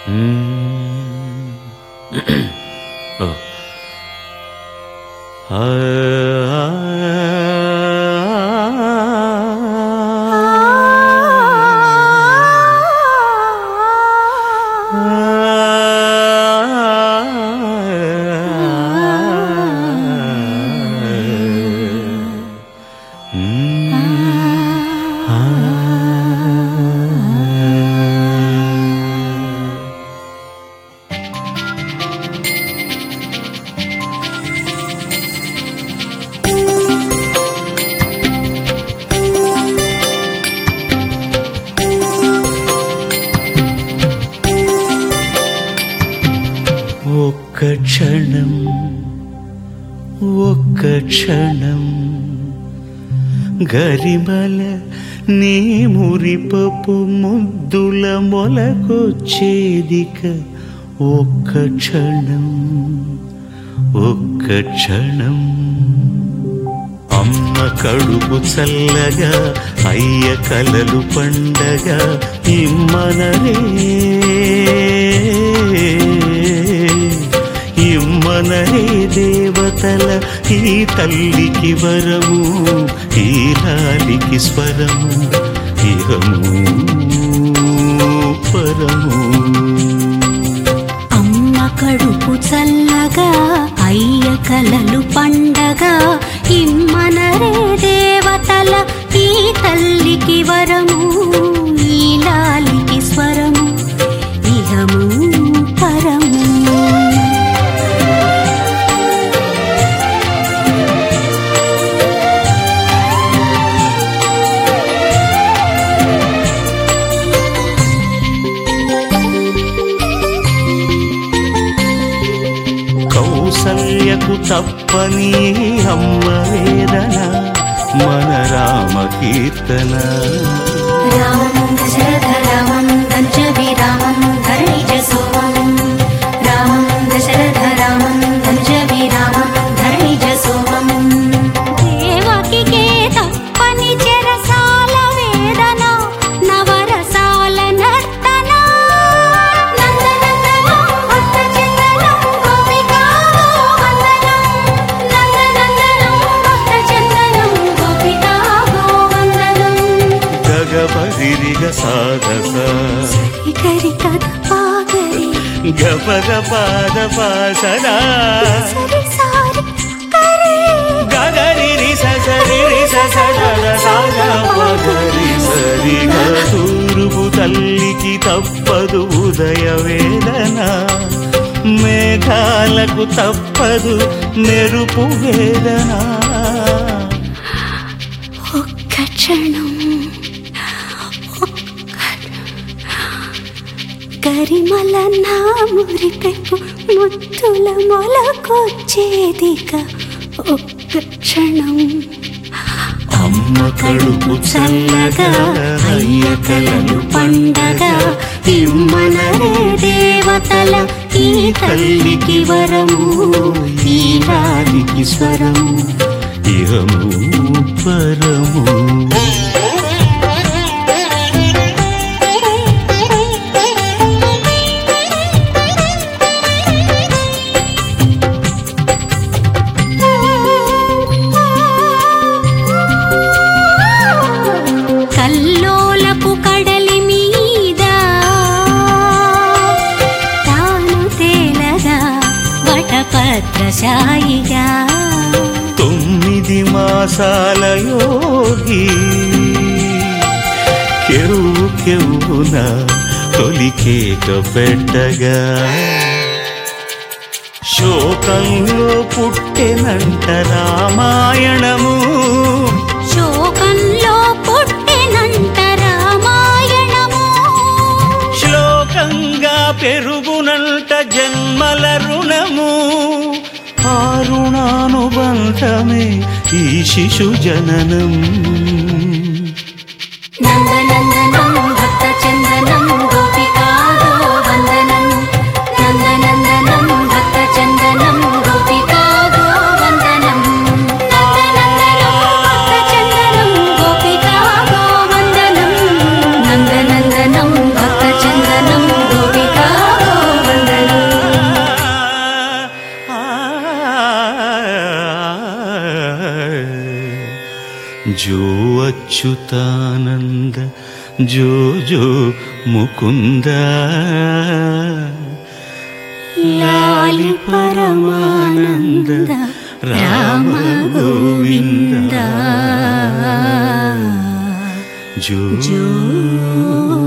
ఓ. ఆ, ఒక్క క్షణం ఒక్క క్షణం గరిమల నీ మురిపపు ముద్దుల మొలకొచ్చేదిక ఒక్క క్షణం ఒక్క క్షణం అమ్మ కడుపు చల్లగా అయ్య కలలు పండగ ఇమ్మనరే ఇమ్మనరే దేవతల ఈ తల్లికి వరము ఈ లాలికి స్వరము ఇహము పరము అమ్మ కడుపు చల్లగా అయ్య కలలు పండగ ఇమ్మనరే దేవతల ఈ తల్లికి వరము ఈ లాలికి స్వరము ఇహము పరము కౌసల్యకు తప్పని అమ్మ వేదన మన రామ కీర్తన రామం దశరథ రామం ధనుజవి రామం ధరణిజ సోమం రామం దశరథ రామం ధనుజవి రామం ధరణిజ సోమం దేవకికే తప్పని చెరసాల వేదన నవరసాల నర్తన నందనందనం భక్త చందనం గోపికా గోవందనం నందనందనం భక్త చందనం గోపికా గోవందనం గగపరిరిగ సాధస గరి కథ పాగరి గపగ పాద పాసనా సరి సారి కరే గగరిరి ససరిరి ససగగ సాగ పగరి సరిగ తూరుపు తల్లికి తప్పదు ఉదయ వేదన మేఘాలకు తప్పదు మెరుపు వేదన ఒక్క క్షణం గరిమల నా మురిపెప్పు ముత్తుల మొలకొచ్చేదిక ఒక్క క్షణం అమ్మ కడుపు చల్లగా అయ్య కలలు పండగ ఇమ్మనరే దేవతల ఈ తల్లికి వరము ఈ రాలికి స్వరము ఇహము పరము కల్లోలపు కడలి మీద తాను తేలగా వటపత్రశాయిగా తొమ్మిది మాసాల యోగి కెరువు కెవున తొలికేక పెట్టగా శోకంలో పుట్టెనంట రామాయణము శోకంలో పుట్టినంట రామాయణము శ్లోకంగా పెరుగునంట జన్మల రుణము ఆ రుణానుబంధమే ఈ శిశు జననం నందనందనం భక్త చందనం గోపికా గోవందనం నందనందనం భక్త చందనం గోపికా గోవందనం నందనందనం భక్త చందనం గోపికా గోవందనం నందనందనం భక్త చందనం గోపికా జో అచ్యుతానంద జో జో ముకుంద లాలి పరమానంద రామ గోవింద జో జో